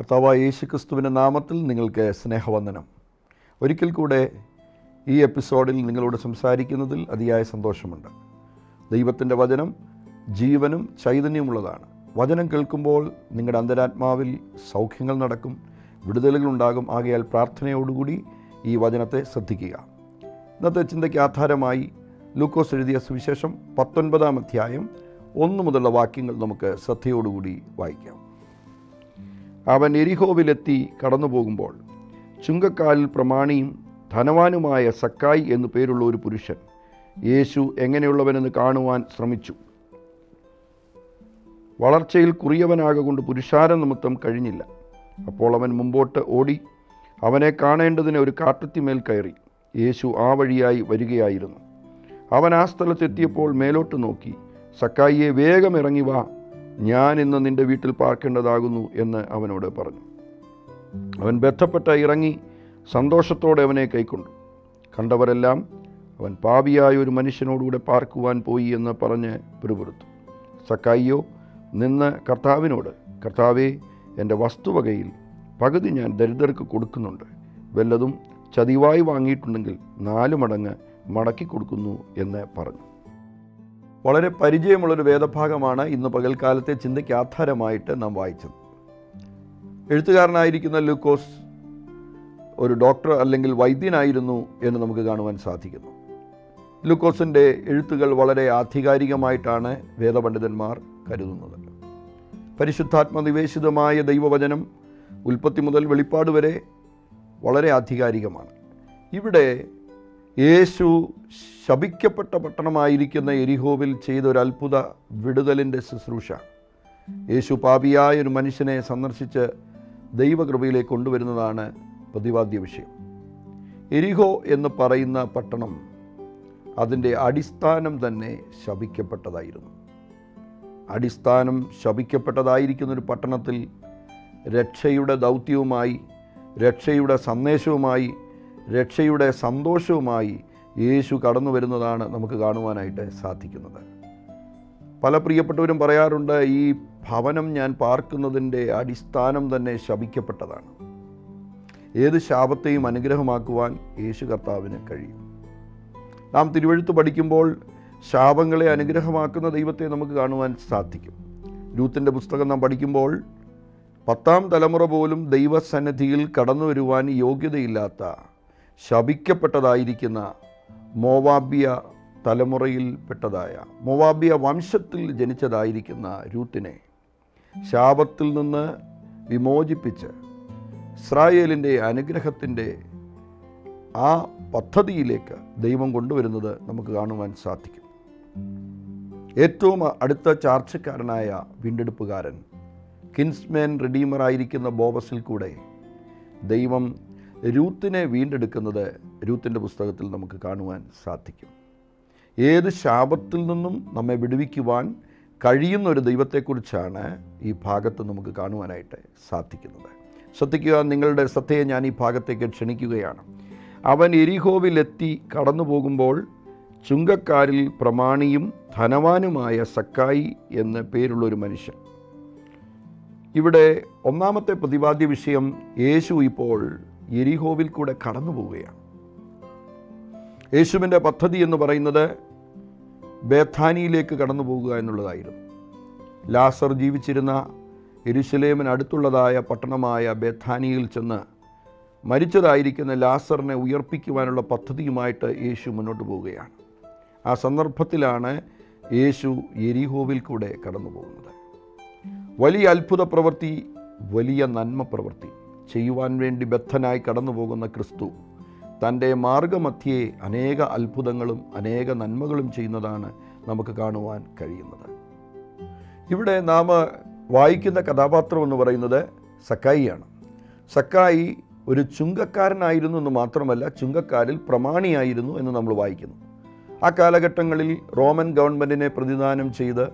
കർത്താവായ യേശു ക്രിസ്തുവിൻ്റെ നാമത്തിൽ നിങ്ങൾക്ക് സ്നേഹവന്ദനം ഒരിക്കൽ കൂടെ ഈ എപ്പിസോഡിൽ നിങ്ങളോട് സംസാരിക്കുന്നതിൽ അതിയായ സന്തോഷമുണ്ട് ദൈവത്തിൻ്റെ വചനം ജീവനും ചൈതന്യമുള്ളതാണ് വചനം കേൾക്കുമ്പോൾ നിങ്ങളുടെ അന്തരാത്മാവിൽ സൗഖ്യങ്ങൾ നടക്കും വിടുതലുകളുണ്ടാകും ആകയാൽ പ്രാർത്ഥനയോടുകൂടി ഈ വചനത്തെ ശ്രദ്ധിക്കുക ഇന്നത്തെ ചിന്തയ്ക്ക് ആധാരമായി ലൂക്കോസ് എഴുതിയ സുവിശേഷം പത്തൊൻപതാം അധ്യായം ഒന്ന് മുതലുള്ള വാക്യങ്ങൾ നമുക്ക് ശ്രദ്ധയോടുകൂടി വായിക്കാം അവൻ എരിഹോവിലെത്തി കടന്നു പോകുമ്പോൾ ചുങ്കക്കാലിൽ പ്രമാണിയും ധനവാനുമായ സക്കായി എന്നു പേരുള്ള ഒരു പുരുഷൻ യേശു എങ്ങനെയുള്ളവനെന്ന് കാണുവാൻ ശ്രമിച്ചു വളർച്ചയിൽ കുറിയവനാകൊണ്ട് പുരുഷാര നിമിത്തം കഴിഞ്ഞില്ല അപ്പോൾ അവൻ മുമ്പോട്ട് ഓടി അവനെ കാണേണ്ടതിന് ഒരു കാട്ടത്തിമേൽ കയറി യേശു ആ വഴിയായി വരികയായിരുന്നു അവൻ ആ സ്ഥലത്തെത്തിയപ്പോൾ മേലോട്ട് നോക്കി സക്കായിയെ വേഗം ഇറങ്ങി വാ ഞാൻ ഇന്ന് നിന്റെ വീട്ടിൽ പാർക്കേണ്ടതാകുന്നു എന്ന് അവനോട് പറഞ്ഞു അവൻ ബന്ധപ്പെട്ട ഇറങ്ങി സന്തോഷത്തോടെ അവനെ കൈക്കൊണ്ടു കണ്ടവരെല്ലാം അവൻ പാപിയായ ഒരു മനുഷ്യനോടുകൂടെ പാർക്കുവാൻ പോയി എന്ന് പറഞ്ഞ് പിറുപിറുത്തു സക്കായിയോ നിന്ന് കർത്താവിനോട് കർത്താവേ എൻ്റെ വസ്തുവകയിൽ പകുതി ഞാൻ ദരിദ്രർക്ക് കൊടുക്കുന്നുണ്ട് വല്ലതും ചതിവായി വാങ്ങിയിട്ടുണ്ടെങ്കിൽ നാല് മടങ്ങ് മടക്കി കൊടുക്കുന്നു എന്ന് പറഞ്ഞു വളരെ പരിചയമുള്ളൊരു വേദഭാഗമാണ് ഇന്ന് പകൽക്കാലത്തെ ചിന്തയ്ക്ക് ആധാരമായിട്ട് നാം വായിച്ചത് എഴുത്തുകാരനായിരിക്കുന്ന ലൂക്കോസ് ഒരു ഡോക്ടർ അല്ലെങ്കിൽ വൈദ്യനായിരുന്നു എന്ന് നമുക്ക് കാണുവാൻ സാധിക്കുന്നു ലൂക്കോസിൻ്റെ എഴുത്തുകൾ വളരെ ആധികാരികമായിട്ടാണ് വേദപണ്ഡിതന്മാർ കരുതുന്നത് പരിശുദ്ധാത്മ നിവേശിതമായ ദൈവവചനം ഉൽപ്പത്തി മുതൽ വെളിപ്പാട് വരെ വളരെ ആധികാരികമാണ് ഇവിടെ യേശു ശപിക്കപ്പെട്ട പട്ടണമായിരിക്കുന്ന എരിഹോവിൽ ചെയ്ത ഒരു അത്ഭുത വിടുതലിൻ്റെ ശുശ്രൂഷ യേശു പാപിയായ ഒരു മനുഷ്യനെ സന്ദർശിച്ച് ദൈവകൃപയിലേക്ക് കൊണ്ടുവരുന്നതാണ് പ്രതിപാദ്യ വിഷയം എരിഹോ എന്ന് പറയുന്ന പട്ടണം അതിൻ്റെ അടിസ്ഥാനം തന്നെ ശപിക്കപ്പെട്ടതായിരുന്നു അടിസ്ഥാനം ശപിക്കപ്പെട്ടതായിരിക്കുന്ന ഒരു പട്ടണത്തിൽ രക്ഷയുടെ ദൗത്യവുമായി രക്ഷയുടെ സന്ദേശവുമായി രക്ഷയുടെ സന്തോഷവുമായി യേശു കടന്നു വരുന്നതാണ് നമുക്ക് കാണുവാനായിട്ട് സാധിക്കുന്നത് പല പ്രിയപ്പെട്ടവരും പറയാറുണ്ട് ഈ ഭവനം ഞാൻ പാർക്കുന്നതിൻ്റെ അടിസ്ഥാനം തന്നെ ശപിക്കപ്പെട്ടതാണ് ഏത് ശാപത്തെയും അനുഗ്രഹമാക്കുവാൻ യേശു കർത്താവിന് കഴിയും നാം തിരുവഴുത്ത് പഠിക്കുമ്പോൾ ശാപങ്ങളെ അനുഗ്രഹമാക്കുന്ന ദൈവത്തെ നമുക്ക് കാണുവാൻ സാധിക്കും രൂത്തിൻ്റെ പുസ്തകം നാം പഠിക്കുമ്പോൾ പത്താം തലമുറ പോലും ദൈവസന്നിധിയിൽ കടന്നു വരുവാൻ യോഗ്യതയില്ലാത്ത ശപിക്കപ്പെട്ടതായിരിക്കുന്ന മോവാബ്യ തലമുറയിൽപ്പെട്ടതായ മോവാബ്യ വംശത്തിൽ ജനിച്ചതായിരിക്കുന്ന രൂത്തിനെ ശാപത്തിൽ നിന്ന് വിമോചിപ്പിച്ച് ഇസ്രായേലിൻ്റെ അനുഗ്രഹത്തിൻ്റെ ആ പദ്ധതിയിലേക്ക് ദൈവം കൊണ്ടുവരുന്നത് നമുക്ക് കാണുവാൻ സാധിക്കും ഏറ്റവും അടുത്ത ചാർച്ചക്കാരനായ വീണ്ടെടുപ്പുകാരൻ കിൻസ്മാൻ റിഡീമറായിരിക്കുന്ന ബോബസിൽ കൂടെ ദൈവം രൂത്തിനെ വീണ്ടെടുക്കുന്നത് രൂത്തിൻ്റെ പുസ്തകത്തിൽ നമുക്ക് കാണുവാൻ സാധിക്കും ഏത് ശാപത്തിൽ നിന്നും നമ്മെ വിടുവിക്കുവാൻ കഴിയുന്ന ഒരു ദൈവത്തെക്കുറിച്ചാണ് ഈ ഭാഗത്ത് നമുക്ക് കാണുവാനായിട്ട് സാധിക്കുന്നത് ശ്രദ്ധിക്കുക നിങ്ങളുടെ ശ്രദ്ധയെ ഞാൻ ഈ ഭാഗത്തേക്ക് ക്ഷണിക്കുകയാണ് അവൻ എരിഹോവിലെത്തി കടന്നു പോകുമ്പോൾ ചുങ്കക്കാരിൽ പ്രമാണിയും ധനവാനുമായ സക്കായി എന്ന പേരുള്ളൊരു മനുഷ്യൻ ഇവിടെ ഒന്നാമത്തെ പ്രതിപാദ്യ വിഷയം യേശു ഇപ്പോൾ എരിഹോവിൽ കൂടെ കടന്നു പോവുകയാണ് യേശുവിൻ്റെ പദ്ധതി എന്ന് പറയുന്നത് ബേഥാനിയിലേക്ക് കടന്നു പോകുക എന്നുള്ളതായിരുന്നു ലാസർ ജീവിച്ചിരുന്ന എരുശലേമിന് അടുത്തുള്ളതായ പട്ടണമായ ബേഥാനിയിൽ ചെന്ന് മരിച്ചതായിരിക്കുന്ന ലാസറിനെ ഉയർപ്പിക്കുവാനുള്ള പദ്ധതിയുമായിട്ട് യേശു മുന്നോട്ട് പോവുകയാണ് ആ സന്ദർഭത്തിലാണ് യേശു എരിഹോവിൽ കൂടെ കടന്നു പോകുന്നത് വലിയ അത്ഭുത പ്രവൃത്തി വലിയ നന്മ പ്രവൃത്തി ചെയ്യുവാൻ വേണ്ടി ബദ്ധനായി കടന്നു പോകുന്ന ക്രിസ്തു തൻ്റെ മാർഗമധ്യേ അനേക അത്ഭുതങ്ങളും അനേക നന്മകളും ചെയ്യുന്നതാണ് നമുക്ക് കാണുവാൻ കഴിയുന്നത് ഇവിടെ നാം വായിക്കുന്ന കഥാപാത്രം എന്ന് പറയുന്നത് സക്കായിയാണ് സക്കായി ഒരു ചുങ്കക്കാരനായിരുന്നു എന്ന് മാത്രമല്ല ചുങ്കക്കാരിൽ പ്രമാണിയായിരുന്നു എന്ന് നമ്മൾ വായിക്കുന്നു ആ കാലഘട്ടങ്ങളിൽ റോമൻ ഗവൺമെൻറ്റിനെ പ്രതിദാനം ചെയ്ത്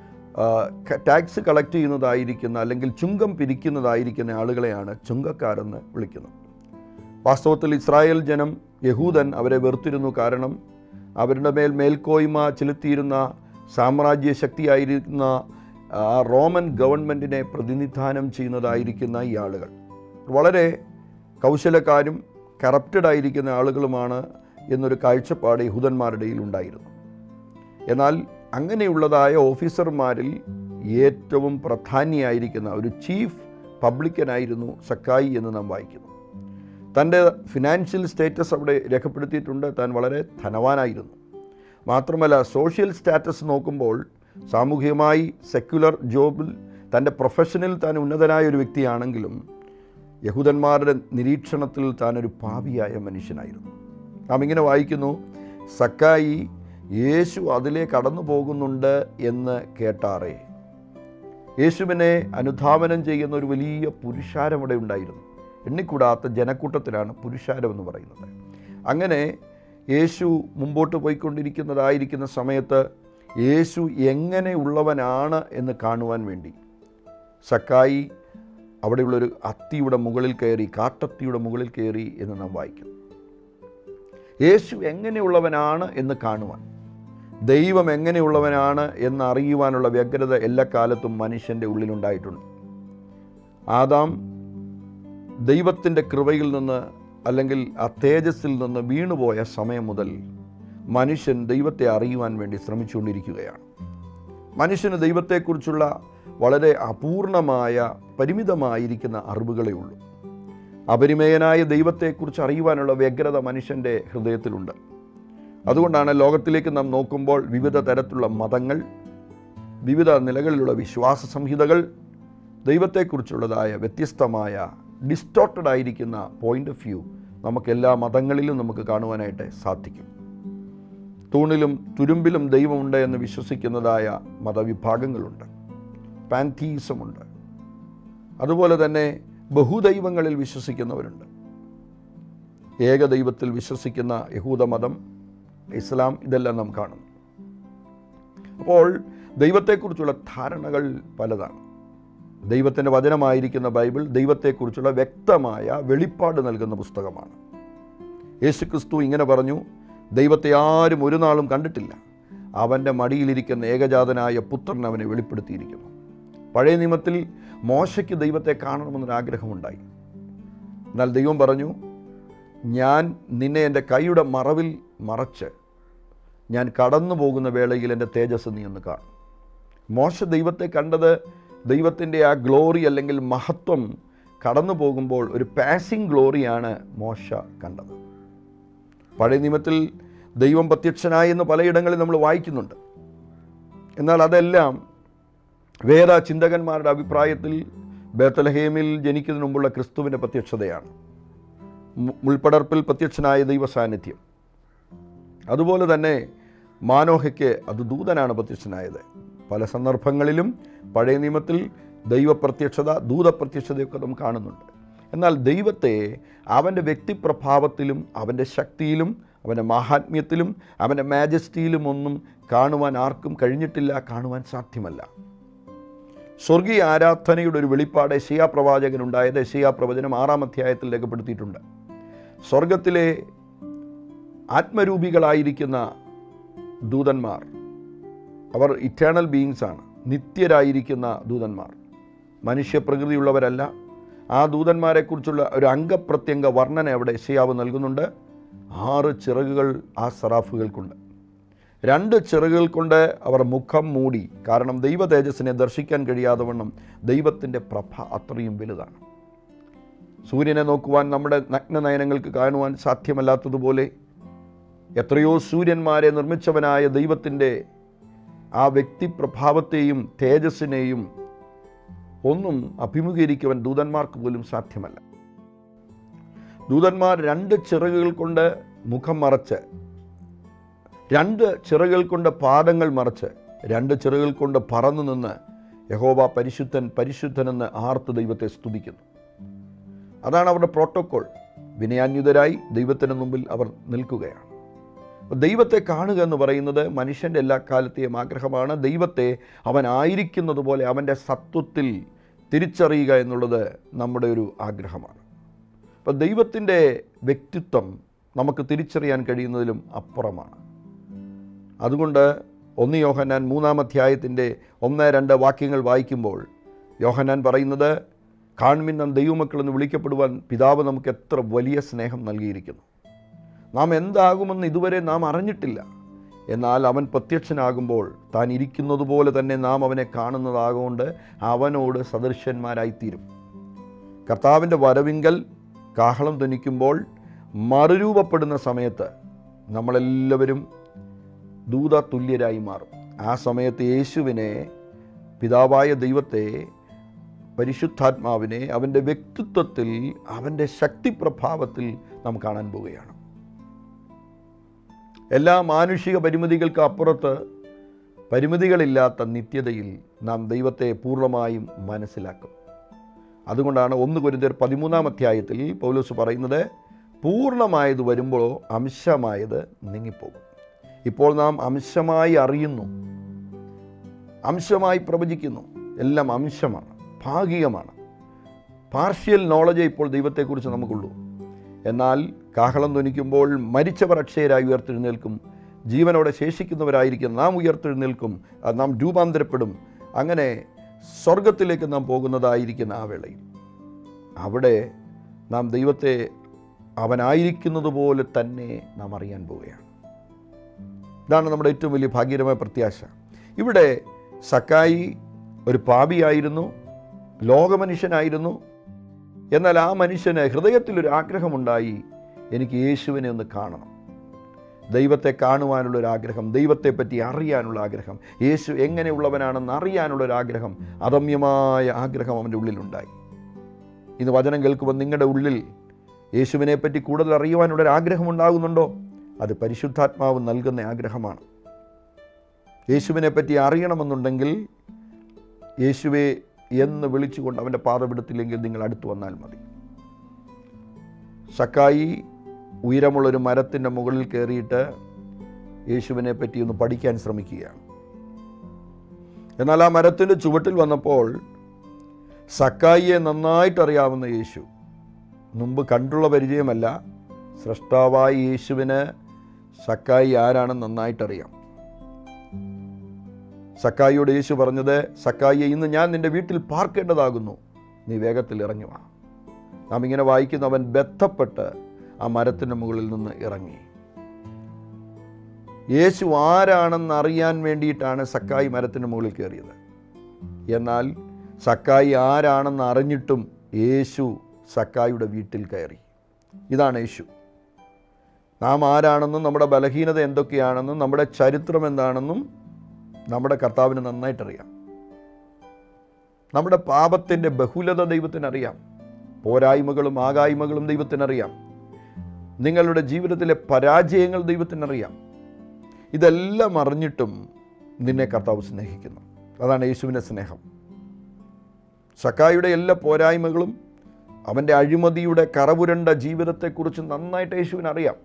ടാക്സ് കളക്ട് ചെയ്യുന്നതായിരിക്കുന്ന അല്ലെങ്കിൽ ചുങ്കം പിരിക്കുന്നതായിരിക്കുന്ന ആളുകളെയാണ് ചുങ്കക്കാരെന്ന് വിളിക്കുന്നത് വാസ്തവത്തിൽ ഇസ്രായേൽ ജനം യഹൂദൻ അവരെ വെറുത്തിരുന്നു കാരണം അവരുടെ മേൽ മേൽക്കോയ്മ ചെലുത്തിയിരുന്ന സാമ്രാജ്യ ശക്തിയായിരുന്ന ആ റോമൻ ഗവൺമെൻറ്റിനെ പ്രതിനിധാനം ചെയ്യുന്നതായിരിക്കുന്ന ഈ ആളുകൾ വളരെ കൗശലക്കാരും കറപ്റ്റഡ് ആയിരിക്കുന്ന ആളുകളുമാണ് എന്നൊരു കാഴ്ചപ്പാട് യഹൂദന്മാരുടെ ഇടയിൽ ഉണ്ടായിരുന്നു എന്നാൽ അങ്ങനെയുള്ളതായ ഓഫീസർമാരിൽ ഏറ്റവും പ്രധാനിയായിരിക്കുന്ന ഒരു ചീഫ് പബ്ലിക്കനായിരുന്നു സക്കായി എന്ന് നാം വായിക്കുന്നു തൻ്റെ ഫിനാൻഷ്യൽ സ്റ്റേറ്റസ് അവിടെ രേഖപ്പെടുത്തിയിട്ടുണ്ട് താൻ വളരെ ധനവാനായിരുന്നു മാത്രമല്ല സോഷ്യൽ സ്റ്റാറ്റസ് നോക്കുമ്പോൾ സാമൂഹികമായി സെക്യുലർ ജോബിൽ തൻ്റെ പ്രൊഫഷനിൽ താൻ ഉന്നതനായ ഒരു വ്യക്തിയാണെങ്കിലും യഹൂദന്മാരുടെ നിരീക്ഷണത്തിൽ താനൊരു പാപിയായ മനുഷ്യനായിരുന്നു നാം ഇങ്ങനെ വായിക്കുന്നു സക്കായി യേശു അതിലെ കടന്നു പോകുന്നുണ്ട് എന്ന് കേട്ടാറേ യേശുവിനെ അനുധാവനം ചെയ്യുന്ന ഒരു വലിയ പുരുഷാരം അവിടെ ഉണ്ടായിരുന്നു എണ്ണിക്കൂടാത്ത ജനക്കൂട്ടത്തിലാണ് പുരുഷാരം എന്ന് പറയുന്നത് അങ്ങനെ യേശു മുമ്പോട്ട് പോയിക്കൊണ്ടിരിക്കുന്നതായിരിക്കുന്ന സമയത്ത് യേശു എങ്ങനെയുള്ളവനാണ് എന്ന് കാണുവാൻ വേണ്ടി സക്കായി അവിടെയുള്ളൊരു അത്തിയുടെ മുകളിൽ കയറി കാട്ടത്തിയുടെ മുകളിൽ കയറി എന്ന് നാം വായിക്കും യേശു എങ്ങനെയുള്ളവനാണ് എന്ന് കാണുവാൻ ദൈവം എങ്ങനെയുള്ളവനാണ് എന്ന് അറിയുവാനുള്ള വ്യഗ്രത എല്ലാ കാലത്തും മനുഷ്യൻ്റെ ഉള്ളിലുണ്ടായിട്ടുണ്ട് ആദാം ദൈവത്തിൻ്റെ കൃപയിൽ നിന്ന് അല്ലെങ്കിൽ ആ തേജസ്സിൽ നിന്ന് വീണുപോയ സമയം മുതൽ മനുഷ്യൻ ദൈവത്തെ അറിയുവാൻ വേണ്ടി ശ്രമിച്ചുകൊണ്ടിരിക്കുകയാണ് മനുഷ്യന് ദൈവത്തെക്കുറിച്ചുള്ള വളരെ അപൂർണമായ പരിമിതമായിരിക്കുന്ന അറിവുകളേ ഉള്ളൂ അപരിമേയനായ ദൈവത്തെക്കുറിച്ച് അറിയുവാനുള്ള വ്യഗ്രത മനുഷ്യൻ്റെ ഹൃദയത്തിലുണ്ട് അതുകൊണ്ടാണ് ലോകത്തിലേക്ക് നാം നോക്കുമ്പോൾ വിവിധ തരത്തിലുള്ള മതങ്ങൾ വിവിധ നിലകളിലുള്ള വിശ്വാസ സംഹിതകൾ ദൈവത്തെക്കുറിച്ചുള്ളതായ വ്യത്യസ്തമായ ഡിസ്റ്റോർട്ടഡ് ആയിരിക്കുന്ന പോയിന്റ് ഓഫ് വ്യൂ നമുക്ക് എല്ലാ മതങ്ങളിലും നമുക്ക് കാണുവാനായിട്ട് സാധിക്കും തൂണിലും തുരുമ്പിലും ദൈവമുണ്ട് എന്ന് വിശ്വസിക്കുന്നതായ മതവിഭാഗങ്ങളുണ്ട് പാൻതീസമുണ്ട് അതുപോലെ തന്നെ ബഹുദൈവങ്ങളിൽ വിശ്വസിക്കുന്നവരുണ്ട് ഏകദൈവത്തിൽ വിശ്വസിക്കുന്ന യഹൂദമതം ഇസ്ലാം ഇതെല്ലാം നാം കാണുന്നു അപ്പോൾ ദൈവത്തെക്കുറിച്ചുള്ള ധാരണകൾ പലതാണ് ദൈവത്തിൻ്റെ വചനമായിരിക്കുന്ന ബൈബിൾ ദൈവത്തെക്കുറിച്ചുള്ള വ്യക്തമായ വെളിപ്പാട് നൽകുന്ന പുസ്തകമാണ് യേശുക്രിസ്തു ഇങ്ങനെ പറഞ്ഞു ദൈവത്തെ ആരും ഒരു നാളും കണ്ടിട്ടില്ല അവൻ്റെ മടിയിലിരിക്കുന്ന ഏകജാതനായ പുത്രൻ അവനെ വെളിപ്പെടുത്തിയിരിക്കുന്നു പഴയ നിയമത്തിൽ മോശയ്ക്ക് ദൈവത്തെ കാണണമെന്നൊരു ആഗ്രഹമുണ്ടായി എന്നാൽ ദൈവം പറഞ്ഞു ഞാൻ നിന്നെ എൻ്റെ കൈയുടെ മറവിൽ മറച്ച് ഞാൻ കടന്നു പോകുന്ന വേളയിൽ എൻ്റെ തേജസ് നീ ഒന്ന് കാണും മോശ ദൈവത്തെ കണ്ടത് ദൈവത്തിൻ്റെ ആ ഗ്ലോറി അല്ലെങ്കിൽ മഹത്വം കടന്നു പോകുമ്പോൾ ഒരു പാസിംഗ് ഗ്ലോറിയാണ് മോശ കണ്ടത് പഴയ നിയമത്തിൽ ദൈവം പ്രത്യക്ഷനായി എന്ന് പലയിടങ്ങളിൽ നമ്മൾ വായിക്കുന്നുണ്ട് എന്നാൽ അതെല്ലാം വേദ ചിന്തകന്മാരുടെ അഭിപ്രായത്തിൽ ബേത്തലഹേമിൽ ജനിക്കുന്നതിന് മുമ്പുള്ള ക്രിസ്തുവിൻ്റെ പ്രത്യക്ഷതയാണ് മു- മുൾപ്പടർപ്പിൽ പ്രത്യക്ഷനായ ദൈവ സാന്നിധ്യം അതുപോലെ തന്നെ മാനോഹയ്ക്ക് അത് ദൂതനാണ് പ്രത്യക്ഷനായത് പല സന്ദർഭങ്ങളിലും പഴയ നിയമത്തിൽ ദൈവപ്രത്യക്ഷത ദൂതപ്രത്യക്ഷതയൊക്കെ നാം കാണുന്നുണ്ട് എന്നാൽ ദൈവത്തെ അവൻ്റെ വ്യക്തിപ്രഭാവത്തിലും അവൻ്റെ ശക്തിയിലും അവൻ്റെ മാഹാത്മ്യത്തിലും അവൻ്റെ മാജസ്റ്റിയിലും ഒന്നും കാണുവാൻ ആർക്കും കഴിഞ്ഞിട്ടില്ല കാണുവാൻ സാധ്യമല്ല സ്വർഗീയ ആരാധനയുടെ ഒരു വെളിപ്പാട് യശയാ പ്രവാചകനുണ്ടായത് യശയാ പ്രവചനം ആറാം അധ്യായത്തിൽ രേഖപ്പെടുത്തിയിട്ടുണ്ട് സ്വർഗത്തിലെ ആത്മരൂപികളായിരിക്കുന്ന ദൂതന്മാർ അവർ ഇറ്റേണൽ ബീയിങ്സ് ആണ് നിത്യരായിരിക്കുന്ന ദൂതന്മാർ മനുഷ്യപ്രകൃതിയുള്ളവരല്ല ആ ദൂതന്മാരെക്കുറിച്ചുള്ള ഒരു അംഗപ്രത്യംഗ വർണ്ണന അവിടെ യശയാവ് നൽകുന്നുണ്ട് ആറ് ചിറകുകൾ ആ സറാഫുകൾക്കുണ്ട് രണ്ട് ചിറകുകൾ കൊണ്ട് അവർ മുഖം മൂടി കാരണം ദൈവ തേജസ്സിനെ ദർശിക്കാൻ കഴിയാതെ വണ്ണം ദൈവത്തിൻ്റെ പ്രഭ അത്രയും വലുതാണ് സൂര്യനെ നോക്കുവാൻ നമ്മുടെ നഗ്നനയനങ്ങൾക്ക് കാണുവാൻ സാധ്യമല്ലാത്തതുപോലെ എത്രയോ സൂര്യന്മാരെ നിർമ്മിച്ചവനായ ദൈവത്തിൻ്റെ ആ വ്യക്തിപ്രഭാവത്തെയും തേജസ്സിനെയും ഒന്നും അഭിമുഖീകരിക്കുവാൻ ദൂതന്മാർക്ക് പോലും സാധ്യമല്ല ദൂതന്മാർ രണ്ട് ചിറകുകൾ കൊണ്ട് മുഖം മറച്ച് രണ്ട് ചിറകുകൾ കൊണ്ട് പാദങ്ങൾ മറച്ച് രണ്ട് ചിറകുകൾ കൊണ്ട് പറന്നു നിന്ന് യഹോവ പരിശുദ്ധൻ പരിശുദ്ധനെന്ന് ആർത്ത് ദൈവത്തെ സ്തുതിക്കുന്നു അതാണ് അവരുടെ പ്രോട്ടോക്കോൾ വിനയാന്യുതരായി ദൈവത്തിന് മുമ്പിൽ അവർ നിൽക്കുകയാണ് അപ്പോൾ ദൈവത്തെ കാണുക എന്ന് പറയുന്നത് മനുഷ്യൻ്റെ എല്ലാ കാലത്തെയും ആഗ്രഹമാണ് ദൈവത്തെ അവൻ ആയിരിക്കുന്നത് പോലെ അവൻ്റെ സത്വത്തിൽ തിരിച്ചറിയുക എന്നുള്ളത് നമ്മുടെ ഒരു ആഗ്രഹമാണ് അപ്പോൾ ദൈവത്തിൻ്റെ വ്യക്തിത്വം നമുക്ക് തിരിച്ചറിയാൻ കഴിയുന്നതിലും അപ്പുറമാണ് അതുകൊണ്ട് ഒന്ന് യോഹന്നാൻ മൂന്നാം അധ്യായത്തിൻ്റെ ഒന്ന് രണ്ട് വാക്യങ്ങൾ വായിക്കുമ്പോൾ യോഹന്നാൻ പറയുന്നത് കാൺമിൻ നാം ദൈവമക്കളെന്ന് വിളിക്കപ്പെടുവാൻ പിതാവ് നമുക്ക് എത്ര വലിയ സ്നേഹം നൽകിയിരിക്കുന്നു നാം എന്താകുമെന്ന് ഇതുവരെ നാം അറിഞ്ഞിട്ടില്ല എന്നാൽ അവൻ പ്രത്യക്ഷനാകുമ്പോൾ താൻ ഇരിക്കുന്നത് പോലെ തന്നെ നാം അവനെ കാണുന്നതാകൊണ്ട് അവനോട് സദൃശന്മാരായിത്തീരും കർത്താവിൻ്റെ വരവിങ്കൽ കാഹളം ധ്വനിക്കുമ്പോൾ മറുരൂപപ്പെടുന്ന സമയത്ത് നമ്മളെല്ലാവരും ദൂത തുല്യരായി മാറും ആ സമയത്ത് യേശുവിനെ പിതാവായ ദൈവത്തെ പരിശുദ്ധാത്മാവിനെ അവൻ്റെ വ്യക്തിത്വത്തിൽ അവൻ്റെ ശക്തിപ്രഭാവത്തിൽ നാം കാണാൻ പോവുകയാണ് എല്ലാ മാനുഷിക പരിമിതികൾക്ക് അപ്പുറത്ത് പരിമിതികളില്ലാത്ത നിത്യതയിൽ നാം ദൈവത്തെ പൂർണ്ണമായും മനസ്സിലാക്കും അതുകൊണ്ടാണ് ഒന്ന് കുരുന്തർ പതിമൂന്നാം അധ്യായത്തിൽ പൗലോസ് പറയുന്നത് പൂർണ്ണമായത് വരുമ്പോഴോ അംശമായത് നീങ്ങിപ്പോകും ഇപ്പോൾ നാം അംശമായി അറിയുന്നു അംശമായി പ്രവചിക്കുന്നു എല്ലാം അംശമാണ് ഭാഗികമാണ് പാർഷ്യൽ നോളജേ ഇപ്പോൾ ദൈവത്തെക്കുറിച്ച് നമുക്കുള്ളൂ എന്നാൽ കാഹളം ധ്വനിക്കുമ്പോൾ മരിച്ചവർ അക്ഷയരായി ഉയർത്തെഴുന്നേൽക്കും ജീവനോടെ ശേഷിക്കുന്നവരായിരിക്കും നാം ഉയർത്തെഴുന്നേൽക്കും അത് നാം രൂപാന്തരപ്പെടും അങ്ങനെ സ്വർഗത്തിലേക്ക് നാം പോകുന്നതായിരിക്കുന്ന ആ വേളയിൽ അവിടെ നാം ദൈവത്തെ അവനായിരിക്കുന്നത് പോലെ തന്നെ നാം അറിയാൻ പോവുകയാണ് ഇതാണ് നമ്മുടെ ഏറ്റവും വലിയ ഭാഗ്യകരമായ പ്രത്യാശ ഇവിടെ സക്കായി ഒരു പാപിയായിരുന്നു ലോകമനുഷ്യനായിരുന്നു എന്നാൽ ആ മനുഷ്യന് ഹൃദയത്തിലൊരു ആഗ്രഹമുണ്ടായി എനിക്ക് യേശുവിനെ ഒന്ന് കാണണം ദൈവത്തെ കാണുവാനുള്ള ഒരു ആഗ്രഹം ദൈവത്തെ പറ്റി അറിയാനുള്ള ആഗ്രഹം യേശു എങ്ങനെയുള്ളവനാണെന്ന് അറിയാനുള്ള ഒരു ആഗ്രഹം അദമ്യമായ ആഗ്രഹം അവൻ്റെ ഉള്ളിലുണ്ടായി ഇന്ന് വചനം കേൾക്കുമ്പോൾ നിങ്ങളുടെ ഉള്ളിൽ യേശുവിനെ പറ്റി കൂടുതൽ അറിയുവാനുള്ള ഒരു ആഗ്രഹം ഉണ്ടാകുന്നുണ്ടോ അത് പരിശുദ്ധാത്മാവ് നൽകുന്ന ആഗ്രഹമാണ് യേശുവിനെ പറ്റി അറിയണമെന്നുണ്ടെങ്കിൽ യേശുവെ എന്ന് വിളിച്ചുകൊണ്ട് അവൻ്റെ പാതപിടുത്തില്ലെങ്കിൽ നിങ്ങൾ അടുത്ത് വന്നാൽ മതി സക്കായി ഉയരമുള്ളൊരു മരത്തിൻ്റെ മുകളിൽ കയറിയിട്ട് യേശുവിനെ പറ്റി ഒന്ന് പഠിക്കാൻ ശ്രമിക്കുകയാണ് എന്നാൽ ആ മരത്തിൻ്റെ ചുവട്ടിൽ വന്നപ്പോൾ സക്കായിയെ നന്നായിട്ട് അറിയാവുന്ന യേശു മുമ്പ് കണ്ടുള്ള പരിചയമല്ല സൃഷ്ടാവായ യേശുവിന് സക്കായി ആരാണെന്ന് നന്നായിട്ടറിയാം സക്കായിയോട് യേശു പറഞ്ഞത് സക്കായിയെ ഇന്ന് ഞാൻ നിന്റെ വീട്ടിൽ പാർക്കേണ്ടതാകുന്നു നീ വേഗത്തിൽ ഇറങ്ങി വാ നാം ഇങ്ങനെ വായിക്കുന്നവൻ ബന്ധപ്പെട്ട് ആ മരത്തിൻ്റെ മുകളിൽ നിന്ന് ഇറങ്ങി യേശു ആരാണെന്ന് അറിയാൻ വേണ്ടിയിട്ടാണ് സക്കായി മരത്തിൻ്റെ മുകളിൽ കയറിയത് എന്നാൽ സക്കായി ആരാണെന്ന് അറിഞ്ഞിട്ടും യേശു സക്കായിയുടെ വീട്ടിൽ കയറി ഇതാണ് യേശു നാം ആരാണെന്നും നമ്മുടെ ബലഹീനത എന്തൊക്കെയാണെന്നും നമ്മുടെ ചരിത്രം എന്താണെന്നും നമ്മുടെ കർത്താവിന് നന്നായിട്ടറിയാം നമ്മുടെ പാപത്തിൻ്റെ ബഹുലത ദൈവത്തിനറിയാം പോരായ്മകളും ആകായ്മകളും ദൈവത്തിനറിയാം നിങ്ങളുടെ ജീവിതത്തിലെ പരാജയങ്ങൾ ദൈവത്തിനറിയാം ഇതെല്ലാം അറിഞ്ഞിട്ടും നിന്നെ കർത്താവ് സ്നേഹിക്കുന്നു അതാണ് യേശുവിൻ്റെ സ്നേഹം സക്കായുടെ എല്ലാ പോരായ്മകളും അവൻ്റെ അഴിമതിയുടെ കറപുരണ്ട ജീവിതത്തെക്കുറിച്ച് നന്നായിട്ട് യേശുവിനറിയാം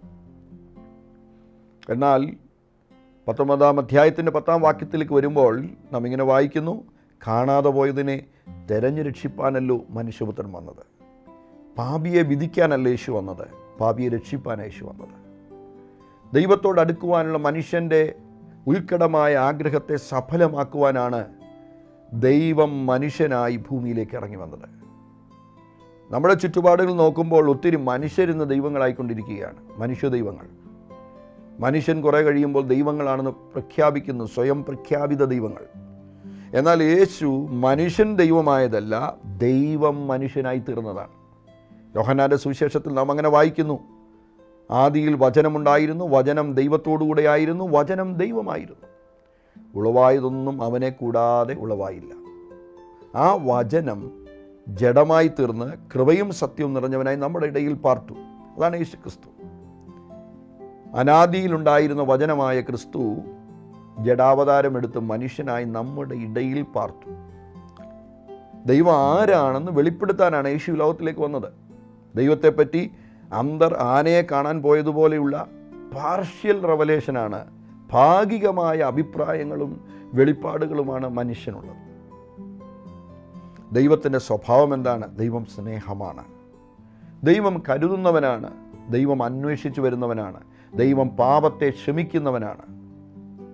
എന്നാൽ പത്തൊമ്പതാം അധ്യായത്തിൻ്റെ പത്താം വാക്യത്തിലേക്ക് വരുമ്പോൾ നാം ഇങ്ങനെ വായിക്കുന്നു കാണാതെ പോയതിനെ തെരഞ്ഞു രക്ഷിപ്പാനല്ലോ മനുഷ്യപുത്രൻ വന്നത് പാപിയെ വിധിക്കാനല്ല യേശു വന്നത് പാപിയെ രക്ഷിപ്പാനാണ് യേശു വന്നത് ദൈവത്തോട് അടുക്കുവാനുള്ള മനുഷ്യൻ്റെ ഉൾക്കടമായ ആഗ്രഹത്തെ സഫലമാക്കുവാനാണ് ദൈവം മനുഷ്യനായി ഭൂമിയിലേക്ക് ഇറങ്ങി വന്നത് നമ്മുടെ ചുറ്റുപാടുകൾ നോക്കുമ്പോൾ ഒത്തിരി മനുഷ്യരിന്ന് ദൈവങ്ങളായിക്കൊണ്ടിരിക്കുകയാണ് മനുഷ്യ ദൈവങ്ങൾ മനുഷ്യൻ കുറേ കഴിയുമ്പോൾ ദൈവങ്ങളാണെന്ന് പ്രഖ്യാപിക്കുന്നു സ്വയം പ്രഖ്യാപിത ദൈവങ്ങൾ എന്നാൽ യേശു മനുഷ്യൻ ദൈവമായതല്ല ദൈവം മനുഷ്യനായി തീർന്നതാണ് യോഹന്നാൻ്റെ സുവിശേഷത്തിൽ നാം അങ്ങനെ വായിക്കുന്നു ആദിയിൽ വചനമുണ്ടായിരുന്നു വചനം ദൈവത്തോടുകൂടെയായിരുന്നു വചനം ദൈവമായിരുന്നു ഉളവായതൊന്നും അവനെ കൂടാതെ ഉളവായില്ല ആ വചനം ജഡമായി തീർന്ന് കൃപയും സത്യവും നിറഞ്ഞവനായി നമ്മുടെ ഇടയിൽ പാർത്തു അതാണ് യേശു ക്രിസ്തു അനാദിയിലുണ്ടായിരുന്ന വചനമായ ക്രിസ്തു ജഡാവതാരമെടുത്ത് മനുഷ്യനായി നമ്മുടെ ഇടയിൽ പാർത്തു ദൈവം ആരാണെന്ന് വെളിപ്പെടുത്താനാണ് യേശു ലോകത്തിലേക്ക് വന്നത് ദൈവത്തെപ്പറ്റി അന്തർ ആനയെ കാണാൻ പോയതുപോലെയുള്ള പാർഷ്യൽ റവലേഷനാണ് ഭാഗികമായ അഭിപ്രായങ്ങളും വെളിപ്പാടുകളുമാണ് മനുഷ്യനുള്ളത് ദൈവത്തിൻ്റെ സ്വഭാവം എന്താണ് ദൈവം സ്നേഹമാണ് ദൈവം കരുതുന്നവനാണ് ദൈവം അന്വേഷിച്ചു വരുന്നവനാണ് ദൈവം പാപത്തെ ക്ഷമിക്കുന്നവനാണ്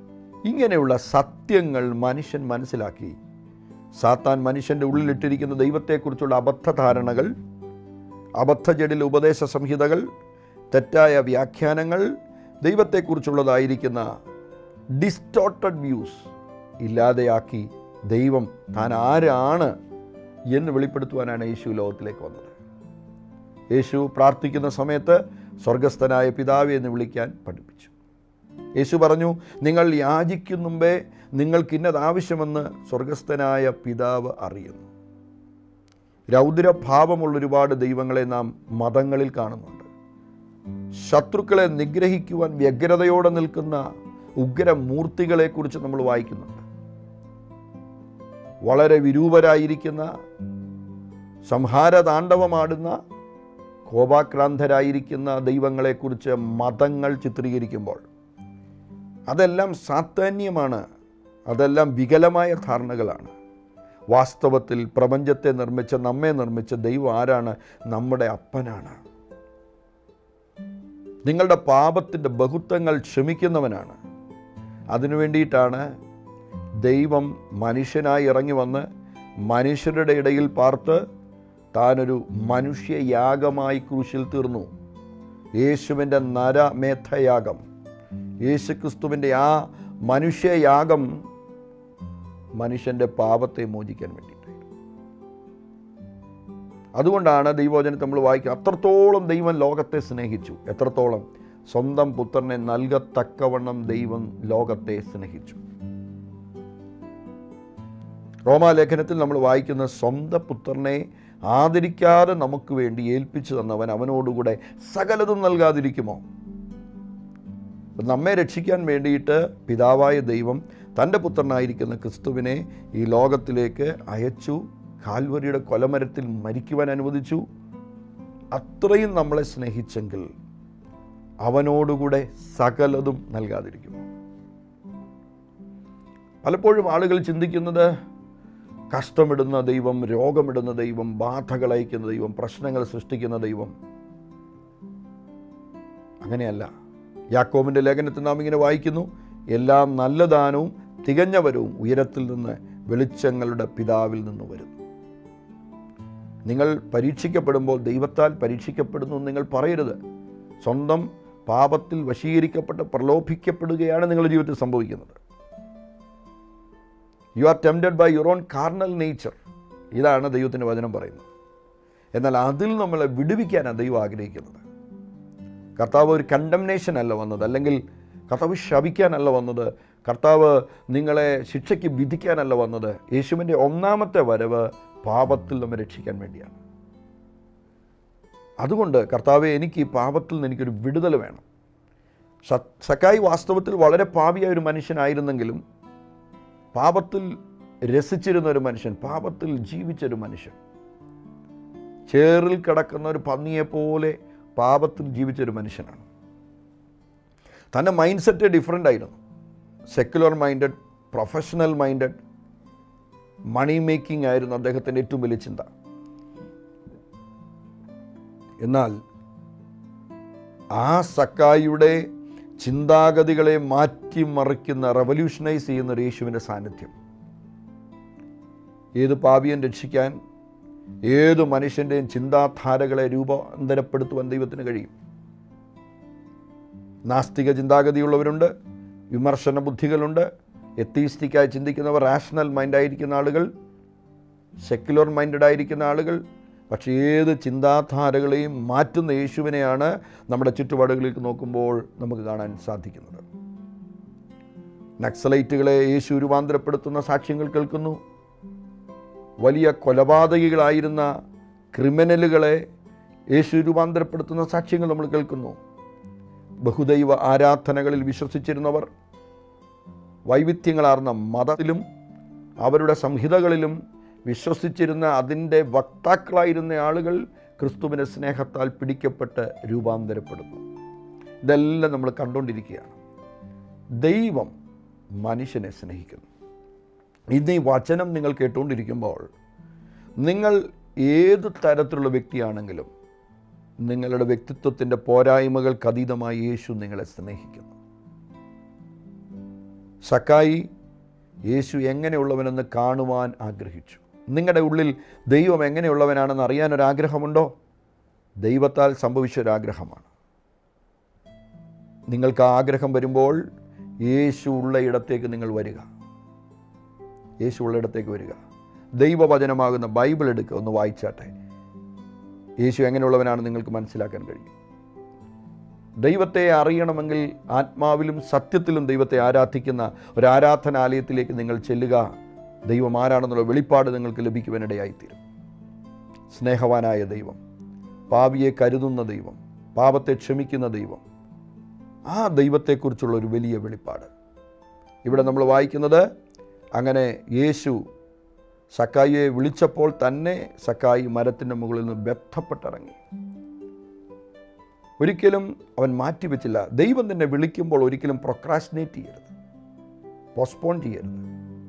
ഇങ്ങനെയുള്ള സത്യങ്ങൾ മനുഷ്യൻ മനസ്സിലാക്കി സാത്താൻ മനുഷ്യൻ്റെ ഉള്ളിലിട്ടിരിക്കുന്ന ദൈവത്തെക്കുറിച്ചുള്ള അബദ്ധധാരണകൾ അബദ്ധജടിൽ ഉപദേശ സംഹിതകൾ തെറ്റായ വ്യാഖ്യാനങ്ങൾ ദൈവത്തെക്കുറിച്ചുള്ളതായിരിക്കുന്ന ഡിസ്റ്റോർട്ടഡ് വ്യൂസ് ഇല്ലാതെയാക്കി ദൈവം താൻ ആരാണ് എന്ന് വെളിപ്പെടുത്തുവാനാണ് യേശു ലോകത്തിലേക്ക് വന്നത് യേശു പ്രാർത്ഥിക്കുന്ന സമയത്ത് സ്വർഗസ്ഥനായ പിതാവ് എന്ന് വിളിക്കാൻ പഠിപ്പിച്ചു യേശു പറഞ്ഞു നിങ്ങൾ യാചിക്കും മുമ്പേ നിങ്ങൾക്ക് ഇന്നത് ആവശ്യമെന്ന് സ്വർഗസ്ഥനായ പിതാവ് അറിയുന്നു രൗദ്രഭാവമുള്ള ഒരുപാട് ദൈവങ്ങളെ നാം മതങ്ങളിൽ കാണുന്നുണ്ട് ശത്രുക്കളെ നിഗ്രഹിക്കുവാൻ വ്യഗ്രതയോടെ നിൽക്കുന്ന ഉഗ്രമൂർത്തികളെക്കുറിച്ച് നമ്മൾ വായിക്കുന്നുണ്ട് വളരെ വിരൂപരായിരിക്കുന്ന സംഹാരതാണ്ഡവമാടുന്ന കോപാക്രാന്തരായിരിക്കുന്ന ദൈവങ്ങളെക്കുറിച്ച് മതങ്ങൾ ചിത്രീകരിക്കുമ്പോൾ അതെല്ലാം സാത്താന്യമാണ് അതെല്ലാം വികലമായ ധാരണകളാണ് വാസ്തവത്തിൽ പ്രപഞ്ചത്തെ നിർമ്മിച്ച നമ്മെ നിർമ്മിച്ച ദൈവം ആരാണ് നമ്മുടെ അപ്പനാണ് നിങ്ങളുടെ പാപത്തിൻ്റെ ബഹുത്വങ്ങൾ ക്ഷമിക്കുന്നവനാണ് അതിനു വേണ്ടിയിട്ടാണ് ദൈവം മനുഷ്യനായി ഇറങ്ങി വന്ന് മനുഷ്യരുടെ ഇടയിൽ പാർത്ത് താനൊരു മനുഷ്യയാഗമായി ക്രൂശിൽ തീർന്നു യേശുവിൻ്റെ നരമേധയാഗം യേശുക്രിസ്തുവിൻ്റെ ആ മനുഷ്യയാഗം മനുഷ്യൻ്റെ പാപത്തെ മോചിക്കാൻ വേണ്ടിയിട്ടായിരുന്നു അതുകൊണ്ടാണ് ദൈവവചനത്തെ നമ്മൾ വായിക്കുക അത്രത്തോളം ദൈവം ലോകത്തെ സ്നേഹിച്ചു എത്രത്തോളം സ്വന്തം പുത്രനെ നൽകത്തക്കവണ്ണം ദൈവം ലോകത്തെ സ്നേഹിച്ചു റോമാലേഖനത്തിൽ നമ്മൾ വായിക്കുന്ന സ്വന്തം പുത്രനെ ആദരിക്കാതെ നമുക്ക് വേണ്ടി ഏൽപ്പിച്ചു തന്നവൻ അവനോടുകൂടെ സകലതും നൽകാതിരിക്കുമോ നമ്മെ രക്ഷിക്കാൻ വേണ്ടിയിട്ട് പിതാവായ ദൈവം തൻ്റെ പുത്രനായിരിക്കുന്ന ക്രിസ്തുവിനെ ഈ ലോകത്തിലേക്ക് അയച്ചു കാൽവരിയുടെ കൊലമരത്തിൽ മരിക്കുവാൻ അനുവദിച്ചു അത്രയും നമ്മളെ സ്നേഹിച്ചെങ്കിൽ അവനോടുകൂടെ സകലതും നൽകാതിരിക്കുമോ പലപ്പോഴും ആളുകൾ ചിന്തിക്കുന്നത് കഷ്ടമിടുന്ന ദൈവം രോഗമിടുന്ന ദൈവം ബാധകൾ അയക്കുന്ന ദൈവം പ്രശ്നങ്ങൾ സൃഷ്ടിക്കുന്ന ദൈവം അങ്ങനെയല്ല യാക്കോബിൻ്റെ ലേഖനത്തിൽ നാം ഇങ്ങനെ വായിക്കുന്നു എല്ലാം നല്ല ദാനവും തികഞ്ഞവരവും ഉയരത്തിൽ നിന്ന് വെളിച്ചങ്ങളുടെ പിതാവിൽ നിന്ന് വരുന്നു നിങ്ങൾ പരീക്ഷിക്കപ്പെടുമ്പോൾ ദൈവത്താൽ പരീക്ഷിക്കപ്പെടുന്നു എന്ന് നിങ്ങൾ പറയരുത് സ്വന്തം പാപത്തിൽ വശീകരിക്കപ്പെട്ട് പ്രലോഭിക്കപ്പെടുകയാണ് നിങ്ങളുടെ ജീവിതത്തിൽ സംഭവിക്കുന്നത് you are tempted by your own carnal nature ഇതാണ് ദൈവത്തിൻ്റെ വചനം പറയുന്നത് എന്നാൽ അതിൽ നമ്മളെ വിടുവിക്കാനാണ് ദൈവം ആഗ്രഹിക്കുന്നത് കർത്താവ് ഒരു കണ്ടംനേഷൻ അല്ല വന്നത് അല്ലെങ്കിൽ കർത്താവ് ശപിക്കാനല്ല വന്നത് കർത്താവ് നിങ്ങളെ ശിക്ഷയ്ക്ക് വിധിക്കാനല്ല വന്നത് യേശുവിൻ്റെ ഒന്നാമത്തെ വരവ് പാപത്തിൽ നമ്മെ രക്ഷിക്കാൻ വേണ്ടിയാണ് അതുകൊണ്ട് കർത്താവെ എനിക്ക് ഈ പാപത്തിൽ നിന്ന് എനിക്കൊരു വിടുതൽ വേണം സ- സക്കായി വാസ്തവത്തിൽ വളരെ പാപിയായ ഒരു മനുഷ്യനായിരുന്നെങ്കിലും പാപത്തിൽ രസിച്ചിരുന്ന ഒരു മനുഷ്യൻ പാപത്തിൽ ജീവിച്ചൊരു മനുഷ്യൻ ചേറിൽ കിടക്കുന്ന ഒരു പന്നിയെപ്പോലെ പാപത്തിൽ ജീവിച്ചൊരു മനുഷ്യനാണ് തൻ്റെ മൈൻഡ് സെറ്റ് ഡിഫറെൻ്റ് ആയിരുന്നു secular minded professional minded money making ആയിരുന്നു അദ്ദേഹത്തിൻ്റെ ഏറ്റവും വലിയ ചിന്ത എന്നാൽ ആ സക്കായിയുടെ ചിന്താഗതികളെ മാറ്റിമറിക്കുന്ന റവല്യൂഷനൈസ് ചെയ്യുന്ന ഒരു യേശുവിൻ്റെ സാന്നിധ്യം ഏത് പാപിയൻ രക്ഷിക്കാൻ ഏത് മനുഷ്യൻ്റെയും ചിന്താധാരകളെ രൂപാന്തരപ്പെടുത്തുവാൻ ദൈവത്തിന് കഴിയും നാസ്തിക ചിന്താഗതിയുള്ളവരുണ്ട് വിമർശന ബുദ്ധികളുണ്ട് എത്തീസ്റ്റിക്കായി ചിന്തിക്കുന്നവർ റാഷണൽ മൈൻഡായിരിക്കുന്ന ആളുകൾ സെക്യുലർ മൈൻഡഡ് ആയിരിക്കുന്ന ആളുകൾ പക്ഷേ ഏത് ചിന്താധാരകളെയും മാറ്റുന്ന യേശുവിനെയാണ് നമ്മുടെ ചുറ്റുപാടുകളിലേക്ക് നോക്കുമ്പോൾ നമുക്ക് കാണാൻ സാധിക്കുന്നത് നക്സലൈറ്റുകളെ യേശു രൂപാന്തരപ്പെടുത്തുന്ന സാക്ഷ്യങ്ങൾ കേൾക്കുന്നു വലിയ കൊലപാതകികളായിരുന്ന ക്രിമിനലുകളെ യേശു രൂപാന്തരപ്പെടുത്തുന്ന സാക്ഷ്യങ്ങൾ നമ്മൾ കേൾക്കുന്നു ബഹുദൈവ ആരാധനകളിൽ വിശ്വസിച്ചിരുന്നവർ വൈവിധ്യങ്ങളാർന്ന മതത്തിലും അവരുടെ സംഹിതകളിലും വിശ്വസിച്ചിരുന്ന അതിൻ്റെ വക്താക്കളായിരുന്ന ആളുകൾ ക്രിസ്തുവിൻ്റെ സ്നേഹത്താൽ പിടിക്കപ്പെട്ട് രൂപാന്തരപ്പെടുന്നു ഇതെല്ലാം നമ്മൾ കണ്ടുകൊണ്ടിരിക്കുകയാണ് ദൈവം മനുഷ്യനെ സ്നേഹിക്കുന്നു ഇന്ന് ഈ വചനം നിങ്ങൾ കേട്ടുകൊണ്ടിരിക്കുമ്പോൾ നിങ്ങൾ ഏത് തരത്തിലുള്ള വ്യക്തിയാണെങ്കിലും നിങ്ങളുടെ വ്യക്തിത്വത്തിൻ്റെ പോരായ്മകൾക്ക് അതീതമായി യേശു നിങ്ങളെ സ്നേഹിക്കുന്നു സക്കായി യേശു എങ്ങനെയുള്ളവനെന്ന് കാണുവാൻ ആഗ്രഹിച്ചു നിങ്ങളുടെ ഉള്ളിൽ ദൈവം എങ്ങനെയുള്ളവനാണെന്ന് അറിയാൻ ഒരാഗ്രഹമുണ്ടോ ദൈവത്താൽ സംഭവിച്ച ഒരാഗ്രഹമാണ് നിങ്ങൾക്ക് ആ ആഗ്രഹം വരുമ്പോൾ യേശു ഉള്ള ഇടത്തേക്ക് നിങ്ങൾ വരിക യേശു ഉള്ള ഇടത്തേക്ക് വരിക ദൈവവചനമാകുന്ന ബൈബിൾ എടുക്കുക ഒന്ന് വായിച്ചാട്ടെ യേശു എങ്ങനെയുള്ളവനാണെന്ന് നിങ്ങൾക്ക് മനസ്സിലാക്കാൻ കഴിയും ദൈവത്തെ അറിയണമെങ്കിൽ ആത്മാവിലും സത്യത്തിലും ദൈവത്തെ ആരാധിക്കുന്ന ഒരു ആരാധനാലയത്തിലേക്ക് നിങ്ങൾ ചെല്ലുക ദൈവം ആരാണെന്നുള്ള വെളിപ്പാട് നിങ്ങൾക്ക് ലഭിക്കുവാനിടയായിത്തീരും സ്നേഹവാനായ ദൈവം പാവിയെ കരുതുന്ന ദൈവം പാപത്തെ ക്ഷമിക്കുന്ന ദൈവം ആ ദൈവത്തെക്കുറിച്ചുള്ള ഒരു വലിയ വെളിപ്പാട് ഇവിടെ നമ്മൾ വായിക്കുന്നത് അങ്ങനെ യേശു സക്കായിയെ വിളിച്ചപ്പോൾ തന്നെ സക്കായി മരത്തിൻ്റെ മുകളിൽ നിന്ന് ബന്ധപ്പെട്ടിറങ്ങി ഒരിക്കലും അവൻ മാറ്റിവെച്ചില്ല ദൈവം നിന്നെ വിളിക്കുമ്പോൾ ഒരിക്കലും പ്രൊക്രാസ്റ്റിനേറ്റ് ചെയ്യരുത് പോസ്റ്റ്പോൺ ചെയ്യരുത്